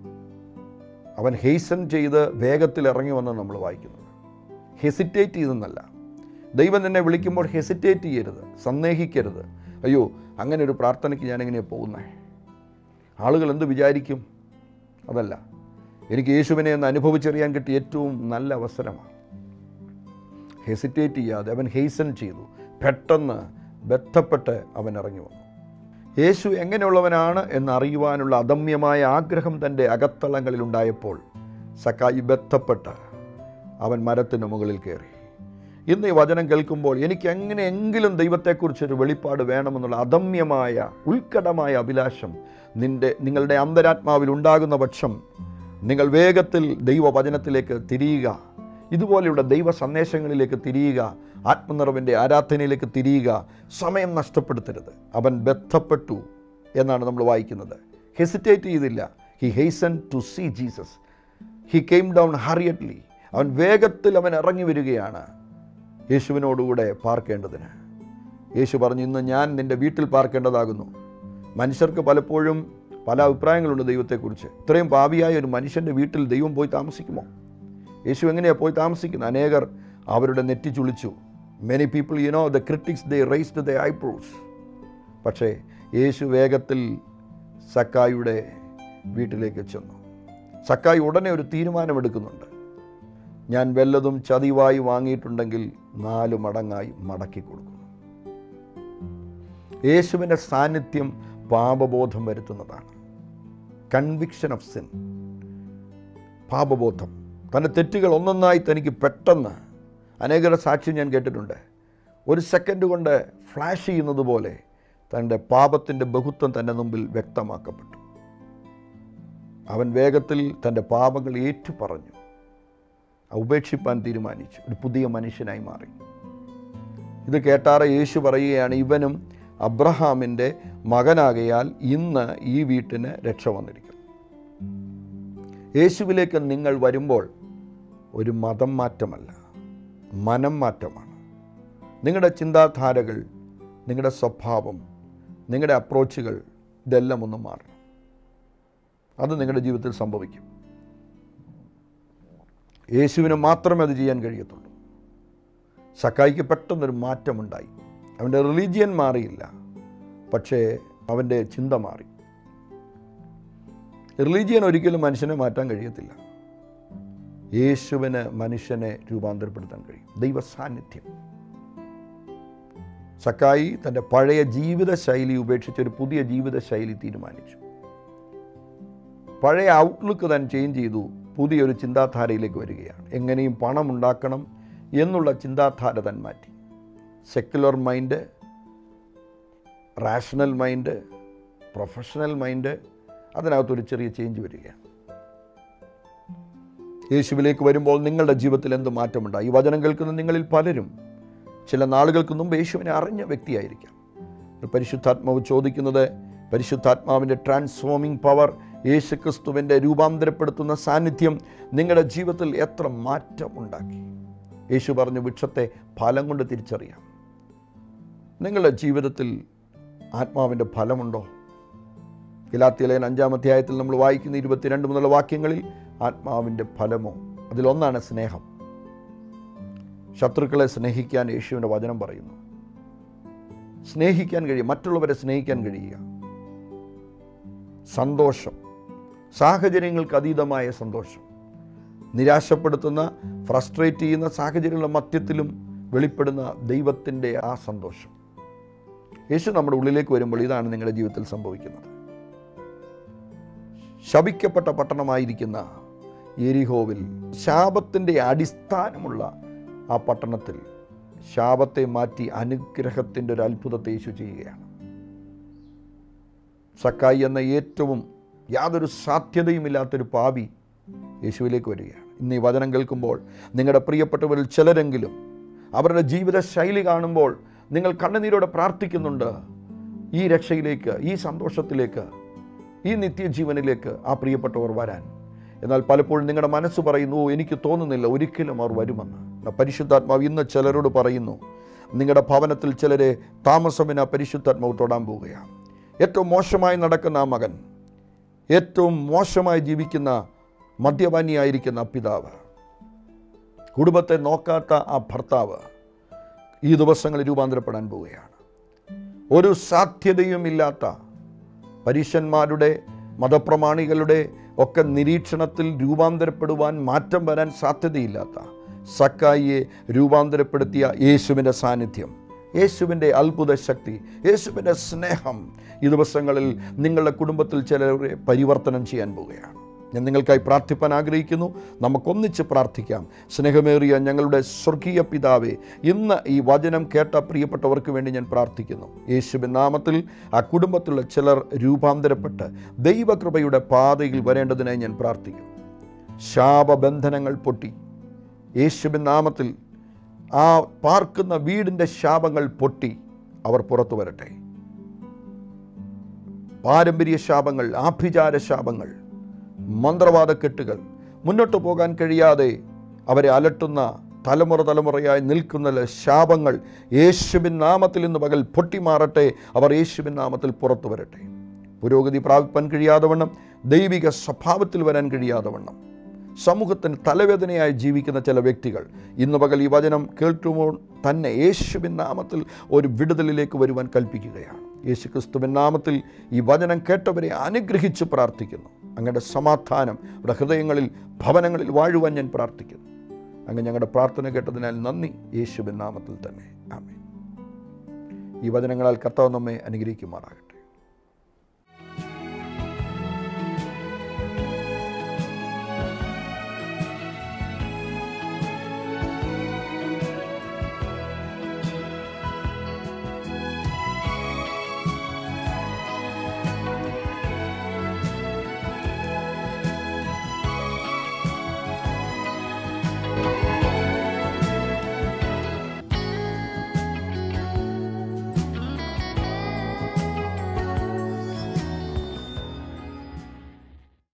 അവൻ ഹേസൺ ചെയ്ത് വേഗത്തിൽ ഇറങ്ങി വന്ന് നമ്മൾ വായിക്കുന്നത് ഹെസിറ്റേറ്റ് ചെയ്തെന്നല്ല ദൈവം നിന്നെ വിളിക്കുമ്പോൾ ഹെസിറ്റേറ്റ് ചെയ്യരുത് സന്ദേഹിക്കരുത് അയ്യോ അങ്ങനെ ഒരു പ്രാർത്ഥനയ്ക്ക് ഞാൻ എങ്ങനെയാണ് പോകുന്നത് ആളുകൾ എന്ത് വിചാരിക്കും അതല്ല എനിക്ക് യേശുവിനെ ഒന്ന് അനുഭവിച്ചറിയാൻ കിട്ടിയ ഏറ്റവും നല്ല അവസരമാണ് ഹെസിറ്റേറ്റ് ചെയ്യാതെ അവൻ ഹേസൺ ചെയ്തു പെട്ടെന്ന് ബന്ധപ്പെട്ട് അവൻ ഇറങ്ങി വന്നു യേശു എങ്ങനെയുള്ളവനാണ് എന്നറിയുവാനുള്ള അദമ്യമായ ആഗ്രഹം തൻ്റെ അകത്തളങ്ങളിൽ ഉണ്ടായപ്പോൾ സക്കായി ബന്ധപ്പെട്ട് അവൻ മരത്തിന് മുകളിൽ കയറി ഇന്ന് ഈ വചനം കേൾക്കുമ്പോൾ എനിക്ക് എങ്ങനെയെങ്കിലും ദൈവത്തെക്കുറിച്ചൊരു വെളിപ്പാട് വേണമെന്നുള്ള അദമ്യമായ ഉത്കടമായ അഭിലാഷം നിൻ്റെ നിങ്ങളുടെ അന്തരാത്മാവിൽ ഉണ്ടാകുന്ന പക്ഷം നിങ്ങൾ വേഗത്തിൽ ദൈവവചനത്തിലേക്ക് തിരിയുക ഇതുപോലെയുള്ള ദൈവ സന്ദേശങ്ങളിലേക്ക് തിരിയുക ആത്മനിറവിൻ്റെ ആരാധനയിലേക്ക് തിരിയുക സമയം നഷ്ടപ്പെടുത്തരുത് അവൻ ബന്ധപ്പെട്ടു എന്നാണ് നമ്മൾ വായിക്കുന്നത് ഹെസിറ്റേറ്റ് ചെയ്തില്ല he hasten to see Jesus he came down hurriedly അവൻ വേഗത്തിൽ അവൻ ഇറങ്ങി വരികയാണ് യേശുവിനോടുകൂടെ പാർക്കേണ്ടതിന് യേശു പറഞ്ഞു ഇന്ന് ഞാൻ നിൻ്റെ വീട്ടിൽ പാർക്കേണ്ടതാകുന്നു മനുഷ്യർക്ക് പലപ്പോഴും പല അഭിപ്രായങ്ങളുണ്ട് ദൈവത്തെക്കുറിച്ച് ഇത്രയും പാവിയായ ഒരു മനുഷ്യൻ്റെ വീട്ടിൽ ദൈവം പോയി താമസിക്കുമോ യേശു എങ്ങനെയാണ് പോയി താമസിക്കുന്നത് അനേകർ അവരുടെ നെറ്റി ചുളിച്ചു many people you know the critics they raised the eyebrows പക്ഷേ യേശു വേഗത്തിൽ സക്കായിയുടെ വീട്ടിലേക്ക് ചെന്നു സക്കായി ഉടനെ ഒരു തീരുമാനമെടുക്കുന്നുണ്ട് ഞാൻ വല്ലതും ചതിവായി വാങ്ങിയിട്ടുണ്ടെങ്കിൽ നാല് മടങ്ങായി മടക്കി കൊടുക്കുന്നു യേശുവിൻ്റെ സാന്നിധ്യം പാപബോധം വരുത്തുന്നതാണ് കൺവിക്ഷൻ ഓഫ് സിൻ പാപബോധം തൻ്റെ തെറ്റുകൾ ഒന്നൊന്നായി തനിക്ക് പെട്ടെന്ന് അനേകരുടെ സാക്ഷ്യം ഞാൻ കേട്ടിട്ടുണ്ട് ഒരു സെക്കൻഡ് കൊണ്ട് ഫ്ലാഷ് ചെയ്യുന്നത് പോലെ തൻ്റെ പാപത്തിൻ്റെ ബഹുത്വം തൻ്റെ മുമ്പിൽ വ്യക്തമാക്കപ്പെട്ടു അവൻ വേഗത്തിൽ തൻ്റെ പാപങ്ങൾ ഏറ്റുപറഞ്ഞു ഉപേക്ഷിപ്പാൻ തീരുമാനിച്ചു ഒരു പുതിയ മനുഷ്യനായി മാറി ഇത് കേട്ടാറെ യേശു പറയുകയാണ് ഇവനും അബ്രഹാമിൻ്റെ മകനാകയാൽ ഇന്ന് ഈ വീട്ടിന് രക്ഷ വന്നിരിക്കുന്നു യേശുവിലേക്ക് നിങ്ങൾ വരുമ്പോൾ ഒരു മതം മാറ്റമല്ല മനം മാറ്റമാണ് നിങ്ങളുടെ ചിന്താധാരകൾ നിങ്ങളുടെ സ്വഭാവം നിങ്ങളുടെ അപ്രോച്ചുകൾ ഇതെല്ലാം ഒന്ന് മാറണം അത് നിങ്ങളുടെ ജീവിതത്തിൽ സംഭവിക്കും യേശുവിന് മാത്രമേ അത് ചെയ്യാൻ കഴിയത്തുള്ളൂ സക്കായിക്ക് പെട്ടെന്നൊരു മാറ്റമുണ്ടായി അവൻ്റെ റിലീജിയൻ മാറിയില്ല പക്ഷേ അവൻ്റെ ചിന്ത മാറി റിലീജിയൻ ഒരിക്കലും മനുഷ്യനെ മാറ്റാൻ കഴിയത്തില്ല യേശുവിന് മനുഷ്യനെ രൂപാന്തരപ്പെടുത്താൻ കഴിയും ദൈവ സാന്നിധ്യം സക്കായി തൻ്റെ പഴയ ജീവിത ശൈലി ഉപേക്ഷിച്ച് ഒരു പുതിയ ജീവിത ശൈലി തീരുമാനിച്ചു പഴയ ഔട്ട്ലുക്ക് താൻ ചേഞ്ച് ചെയ്തു പുതിയൊരു ചിന്താധാരയിലേക്ക് വരികയാണ് എങ്ങനെയും പണം ഉണ്ടാക്കണം എന്നുള്ള ചിന്താധാര താൻ മാറ്റി secular mind rational mind professional mind അതിനകത്തൊരു ചെറിയ ചേഞ്ച് വരികയാണ് യേശുവിലേക്ക് വരുമ്പോൾ നിങ്ങളുടെ ജീവിതത്തിൽ എന്ത് മാറ്റമുണ്ടായി ഈ വചനം കേൾക്കുന്ന നിങ്ങളിൽ പലരും ചില നാളുകൾക്ക് മുമ്പ് യേശുവിനെ അറിഞ്ഞ വ്യക്തിയായിരിക്കാം ഒരു പരിശുദ്ധാത്മാവ് ചോദിക്കുന്നത് പരിശുദ്ധാത്മാവിൻ്റെ ട്രാൻസ്ഫോമിംഗ് പവർ യേശുക്രിസ്തുവിൻ്റെ രൂപാന്തരപ്പെടുത്തുന്ന സാന്നിധ്യം നിങ്ങളുടെ ജീവിതത്തിൽ എത്ര മാറ്റം ഉണ്ടാക്കി യേശു പറഞ്ഞു വൃക്ഷത്തെ ഫലം കൊണ്ട് തിരിച്ചറിയാം നിങ്ങളുടെ ജീവിതത്തിൽ ആത്മാവിൻ്റെ ഫലമുണ്ടോ ഗലാത്തിയലേൻ അഞ്ചാം അധ്യായത്തിൽ നമ്മൾ വായിക്കുന്ന ഇരുപത്തിരണ്ട് മുതലുള്ള വാക്യങ്ങളിൽ ആത്മാവിൻ്റെ ഫലമോ അതിലൊന്നാണ് സ്നേഹം ശത്രുക്കളെ സ്നേഹിക്കാൻ യേശുവിൻ്റെ വചനം പറയുന്നു സ്നേഹിക്കാൻ കഴിയും മറ്റുള്ളവരെ സ്നേഹിക്കാൻ കഴിയുക സന്തോഷം സാഹചര്യങ്ങൾക്ക് അതീതമായ സന്തോഷം നിരാശപ്പെടുത്തുന്ന ഫ്രസ്ട്രേറ്റ് ചെയ്യുന്ന സാഹചര്യങ്ങളുടെ മധ്യത്തിലും വെളിപ്പെടുന്ന ദൈവത്തിൻ്റെ ആ സന്തോഷം യേശു നമ്മുടെ ഉള്ളിലേക്ക് വരുമ്പോൾ ഇതാണ് നിങ്ങളുടെ ജീവിതത്തിൽ സംഭവിക്കുന്നത് ശപിക്കപ്പെട്ട പട്ടണമായിരിക്കുന്ന എരിഹോവിൽ ശാപത്തിൻ്റെ അടിസ്ഥാനമുള്ള ആ പട്ടണത്തിൽ ശാപത്തെ മാറ്റി അനുഗ്രഹത്തിൻ്റെ ഒരു അത്ഭുതത്തെ യേശു ചെയ്യുകയാണ് സക്കായി എന്ന ഏറ്റവും യാതൊരു സാധ്യതയുമില്ലാത്തൊരു പാപി യേശുവിലേക്ക് വരികയാണ് ഇന്ന് ഈ വചനം കേൾക്കുമ്പോൾ നിങ്ങളുടെ പ്രിയപ്പെട്ടവരിൽ ചിലരെങ്കിലും അവരുടെ ജീവിത ശൈലി കാണുമ്പോൾ നിങ്ങൾ കണ്ണുനീരോടെ പ്രാർത്ഥിക്കുന്നുണ്ട് ഈ രക്ഷയിലേക്ക് ഈ സന്തോഷത്തിലേക്ക് ഈ നിത്യജീവനിലേക്ക് ആ പ്രിയപ്പെട്ടവർ വരാൻ എന്നാൽ പലപ്പോഴും നിങ്ങളുടെ മനസ്സ് പറയുന്നു "ഓ, എനിക്ക് തോന്നുന്നില്ല ഒരിക്കലും അവർ വരുമെന്ന് എന്നാൽ പരിശുദ്ധാത്മാവ് ഇന്ന് ചിലരോട് പറയുന്നു നിങ്ങളുടെ ഭവനത്തിൽ ചിലരെ താമസമിന പരിശുദ്ധാത്മാവ് തൊടാൻ പോവുകയാണ് ഏറ്റവും മോശമായി നടക്കുന്ന ആ മകൻ ഏറ്റവും മോശമായി ജീവിക്കുന്ന മദ്യപാനിയായിരിക്കുന്ന പിതാവ് കുടുംബത്തെ നോക്കാത്ത ആ ഭർത്താവ് ഈ ദിവസങ്ങളിൽ രൂപാന്തരപ്പെടാൻ പോവുകയാണ് ഒരു സാധ്യതയുമില്ലാത്ത പരീശന്മാരുടെ മതപ്രമാണികളുടെ ഒക്കെ നിരീക്ഷണത്തിൽ രൂപാന്തരപ്പെടുവാൻ മാറ്റം വരാൻ സാധ്യതയില്ലാത്ത സക്കായിയെ രൂപാന്തരപ്പെടുത്തിയ യേശുവിൻ്റെ സാന്നിധ്യം യേശുവിൻ്റെ അത്ഭുത ശക്തി യേശുവിൻ്റെ സ്നേഹം ഈ ദിവസങ്ങളിൽ നിങ്ങളുടെ കുടുംബത്തിൽ ചിലരെ പരിവർത്തനം ചെയ്യാൻ പോവുകയാണ് ഞാൻ നിങ്ങൾക്കായി പ്രാർത്ഥിപ്പാൻ ആഗ്രഹിക്കുന്നു നമുക്കൊന്നിച്ച് പ്രാർത്ഥിക്കാം സ്നേഹമേറിയ ഞങ്ങളുടെ സ്വർഗീയ പിതാവേ ഇന്ന് ഈ വചനം കേട്ട പ്രിയപ്പെട്ടവർക്ക് വേണ്ടി ഞാൻ പ്രാർത്ഥിക്കുന്നു യേശുവിൻ നാമത്തിൽ ആ കുടുംബത്തിലുള്ള ചിലർ രൂപാന്തരപ്പെട്ട് ദൈവകൃപയുടെ പാതയിൽ വരേണ്ടതിനായി ഞാൻ പ്രാർത്ഥിക്കുന്നു ശാപബന്ധനങ്ങൾ പൊട്ടി യേശുവിൻ നാമത്തിൽ ആ പാർക്കുന്ന വീടിൻ്റെ ശാപങ്ങൾ പൊട്ടി അവർ പുറത്തു വരട്ടെ പാരമ്പര്യ ശാപങ്ങൾ ആഭിചാര ശാപങ്ങൾ മന്ത്രവാദ കെട്ടുകൾ മുന്നോട്ട് പോകാൻ കഴിയാതെ അവരെ അലട്ടുന്ന തലമുറ തലമുറയായി നിൽക്കുന്ന ശാപങ്ങൾ യേശുവിൻ നാമത്തിൽ ഇന്ന് പകൽ പൊട്ടിമാറട്ടെ അവർ യേശുവിൻ നാമത്തിൽ പുറത്തു വരട്ടെ പുരോഗതി പ്രാപിപ്പാൻ കഴിയാതെ വണ്ണം ദൈവിക സ്വഭാവത്തിൽ വരാൻ കഴിയാതെ വണ്ണം സമൂഹത്തിന് തലവേദനയായി ജീവിക്കുന്ന ചില വ്യക്തികൾ ഇന്ന് പകൽ ഈ വചനം കേൾക്കുമ്പോൾ തന്നെ യേശുവിൻ നാമത്തിൽ ഒരു വിടുതലിലേക്ക് വരുവാൻ കൽപ്പിക്കുകയാണ് യേശു ക്രിസ്തുവിൻ നാമത്തിൽ ഈ വചനം കേട്ടവരെ അനുഗ്രഹിച്ച് പ്രാർത്ഥിക്കുന്നു അങ്ങയുടെ സമാധാനം നമ്മുടെ ഹൃദയങ്ങളിൽ ഭവനങ്ങളിൽ വാഴുവാൻ ഞാൻ പ്രാർത്ഥിക്കുന്നു അങ്ങ് ഞങ്ങളുടെ പ്രാർത്ഥന കേട്ടതിനാൽ നന്ദി യേശുവിൻ നാമത്തിൽ തന്നെ ആമേൻ ഈ വചനങ്ങളാൽ കർത്താവ് നമ്മെ അനുഗ്രഹിക്കുമാറാകട്ടെ